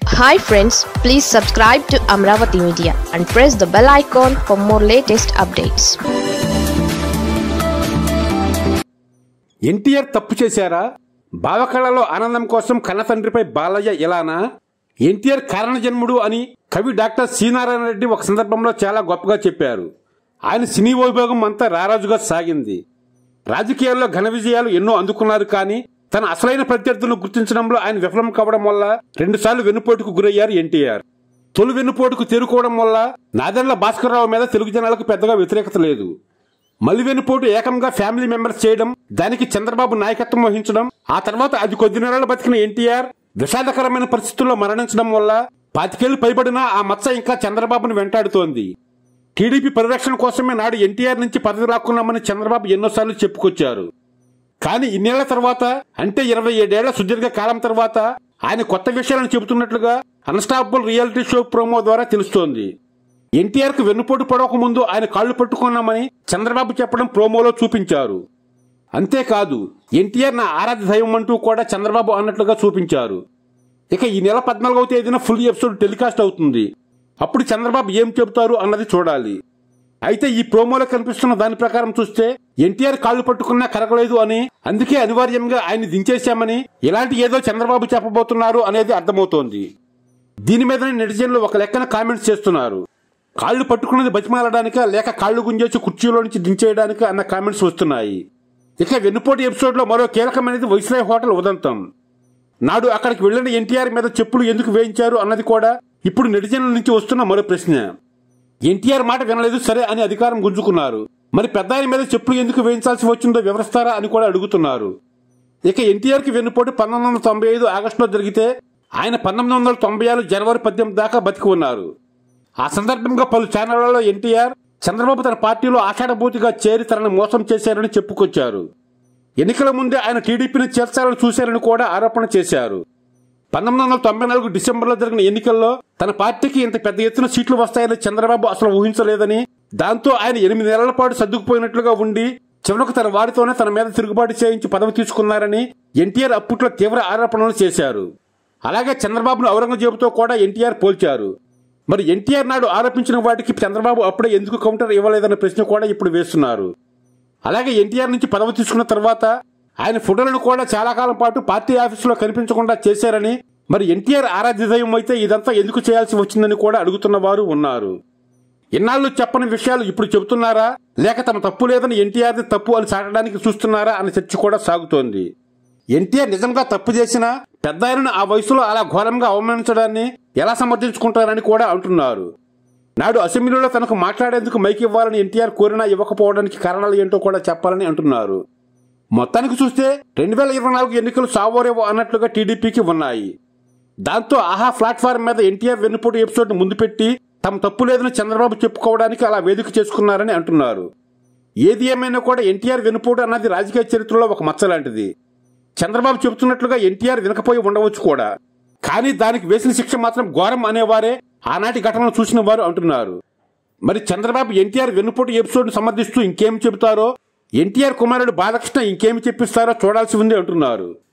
hi friends please subscribe to Amaravati media and press the bell icon for more latest updates NTR తప్పు చేశారా బావకళలో ఆనందం కోసం కన్నతండ్రిపై బాలయ్య ఇలానా ఎన్టీఆర్ కారణజన్ముడు అని కవి డాక్టర్ శ్రీనారాయణ రెడ్డి ఒక సందర్భంలో చాలా గొప్పగా చెప్పారు ఆయన సినీ వైభోగం అంతా రారాజుగా సాగింది రాజకీయాల్లో ఘన విజయాలు ఎన్నో అందుకున్నారు కానీ తన అసలైన ప్రత్యర్థులను గుర్తించడంలో ఆయన విఫలం కావడం వల్ల రెండుసార్లు వెన్నుపోటుకు గురయ్యారు ఎన్టీఆర్ తొలి వెన్నుపోటుకు తేరుకోవడం వల్ల నాదెండ్ల భాస్కర్రావు మీద తెలుగు జనాలకు పెద్దగా వ్యతిరేకత లేదు మళ్ళీ వెన్నుపోటు ఏకంగా ఫ్యామిలీ మెంబర్స్ చేయడం దానికి చంద్రబాబు నాయకత్వం వహించడం ఆ తర్వాత అది కొద్ది నెలలు బతికిన ఎన్టీఆర్ విషాదకరమైన పరిస్థితుల్లో మరణించడం వల్ల పాతికేళ్లు పైబడినా ఆ మచ్చ ఇంకా చంద్రబాబును వెంటాడుతోంది టీడీపీ పరిరక్షణ కోసమే నాడు ఎన్టీఆర్ నుంచి పదవి రాకున్నామని చంద్రబాబు ఎన్నోసార్లు చెప్పుకొచ్చారు కానీ ఇన్నేళ్ల తర్వాత అంటే ఇరవై ఏడేళ్ల సుదీర్ఘ కాలం తర్వాత ఆయన కొత్త విషయాలను చెబుతున్నట్లుగా అన్స్టాపబుల్ రియాలిటీ షో ప్రోమో ద్వారా తెలుస్తోంది ఎన్టీఆర్ కు వెన్నుపోటు పడవక ముందు ఆయన కాళ్లు పట్టుకున్నామని చంద్రబాబు చెప్పడం ప్రోమోలో చూపించారు అంతేకాదు ఎన్టీఆర్ నా ఆరాధ్య దైవం అంటూ కూడా చంద్రబాబు అన్నట్లుగా చూపించారు ఇక ఈ నెల పద్నాలుగవ తేదీన ఫుల్ ఎపిసోడ్ టెలికాస్ట్ అవుతుంది అప్పుడు చంద్రబాబు ఏం చెబుతారు అన్నది చూడాలి అయితే ఈ ప్రోమోలో కనిపిస్తున్న దాని ప్రకారం చూస్తే ఎన్టీఆర్ కాళ్లు పట్టుకున్నా కరగలేదు అని అందుకే అనివార్యంగా ఆయన్ని దించేశామని ఇలాంటి ఏదో చంద్రబాబు చెప్పబోతున్నారు అనేది అర్థమవుతోంది దీని మీదనే నెటిజన్లు ఒక లెక్కన కామెంట్స్ చేస్తున్నారు కాళ్లు పట్టుకున్నది బతిమాలడానిక లేక కాళ్లు గుంజేసి కుర్చీలో నుంచి దించేయడానికి అన్న కామెంట్స్ వస్తున్నాయి ఇక వెన్నుపోటి ఎపిసోడ్ లో మరో కీలకమైనది వైస్రాయ్ హోటల్ ఉదంతం నాడు అక్కడికి వెళ్లిన ఎన్టీఆర్ మీద చెప్పులు ఎందుకు వేయించారు అన్నది కూడా ఇప్పుడు నెటిజన్ల నుంచి వస్తున్న మరో ప్రశ్న ఎన్టీఆర్ మాట వినలేదు సరే అని అధికారం గుంజుకున్నారు మరి పెద్ద ఆయన మీద చెప్పులు ఎందుకు వేయించాల్సి వచ్చిందో వివరిస్తారా అని కూడా అడుగుతున్నారు ఇక ఎన్టీఆర్ కి వెన్నుపోటు పంతొమ్మిది వందల తొంభై ఐదు ఆగస్టులో జరిగితే ఆయన పంతొమ్మిది వందల తొంభై ఆరు జనవరి పద్దెనిమిది దాకా బతికి ఉన్నారు ఆ సందర్భంగా పలు ఛానళ్లలో ఎన్టీఆర్ చంద్రబాబు తన పార్టీలో ఆషాఢభూతిగా చేరి తనను మోసం చేశారని చెప్పుకొచ్చారు ఎన్నికల ముందే ఆయన టీడీపీని చేర్చాలని చూశారని కూడా ఆరోపణ చేశారు పంతొమ్మిది వందల తొంభై నాలుగు డిసెంబర్లో జరిగిన ఎన్నికల్లో తన పార్టీకి ఇంత పెద్ద ఎత్తున సీట్లు వస్తాయని చంద్రబాబు అసలు ఊహించలేదని దాంతో ఆయన ఎనిమిది నెలల పాటు సర్దుకుపోయినట్లుగా ఉండి చివరకు తన వారితోనే తన మీద తిరుగుబాటు చేయించి పదవి తీసుకున్నారని ఎన్టీఆర్ అప్పట్లో తీవ్ర ఆరోపణలు చేశారు అలాగే చంద్రబాబును ఔరంగజేబుతో కూడా ఎన్టీఆర్ పోల్చారు మరి ఎన్టీఆర్ నాడు ఆరోపించిన వాటికి చంద్రబాబు అప్పుడే ఎందుకు కౌంటర్ ఇవ్వలేదన్న ప్రశ్న కూడా ఇప్పుడు వేస్తున్నారు అలాగే ఎన్టీఆర్ నుంచి పదవి తీసుకున్న తర్వాత ఆయన ఫోటోలను కూడా చాలా కాలం పాటు పార్టీ ఆఫీసులో కనిపించకుండా చేశారని మరి ఎన్టీఆర్ ఆరాధ్య దైవం అయితే ఇదంతా ఎందుకు చేయాల్సి వచ్చిందని కూడా అడుగుతున్న వారు ఉన్నారు ఇన్నాళ్ళు చెప్పని విషయాలు ఇప్పుడు చెబుతున్నారా లేక తమ తప్పు లేదని ఎన్టీఆర్ది తప్పు అని చాటడానికి చూస్తున్నారా అనే చర్చ కూడా సాగుతోంది ఎన్టీఆర్ నిజంగా తప్పు చేసినా పెద్ద ఆయనను ఆ వయసులో అలా ఘోరంగా అవమానించడాన్ని ఎలా సమర్థించుకుంటారని కూడా అంటున్నారు నాడు అసెంబ్లీలో తనకు మాట్లాడేందుకు మైక్ ఇవ్వాలని ఎన్టీఆర్ కోరినా ఇవ్వకపోవడానికి కారణాలు ఏంటో కూడా చెప్పాలని అంటున్నారు మొత్తానికి చూస్తే రెండు వేల ఇరవై నాలుగు ఎన్నికలు సావోరేవో అన్నట్లుగా టీడీపీకి ఉన్నాయి దాంతో ఆహా ప్లాట్ఫామ్ మీద ఎన్టీఆర్ వెన్నుపోటు ఎపిసోడ్ ముందు పెట్టి తమ తప్పు లేదని చంద్రబాబు చెప్పుకోవడానికి అలా వేదిక చేసుకున్నారని అంటున్నారు ఏది ఏమైనా కూడా ఎన్టీఆర్ వెన్నుపోటు అన్నది రాజకీయ చరిత్రలో ఒక మచ్చ లాంటిది చంద్రబాబు చెబుతున్నట్లుగా ఎన్టీఆర్ వినకపోయి ఉండవచ్చు కూడా కానీ దానికి వేసిన శిక్ష మాత్రం ఘోరం అనేవారే ఆనాటి ఘటనలు చూసిన వారు అంటున్నారు మరి చంద్రబాబు ఎన్టీఆర్ వెన్నుపోటు ఎపిసోడ్ సమర్థిస్తూ ఇంకేం చెబుతారో ఎన్టీఆర్ కుమారుడు బాలకృష్ణ ఇంకేమి చెప్పిస్తారో చూడాల్సి ఉంది అంటున్నారు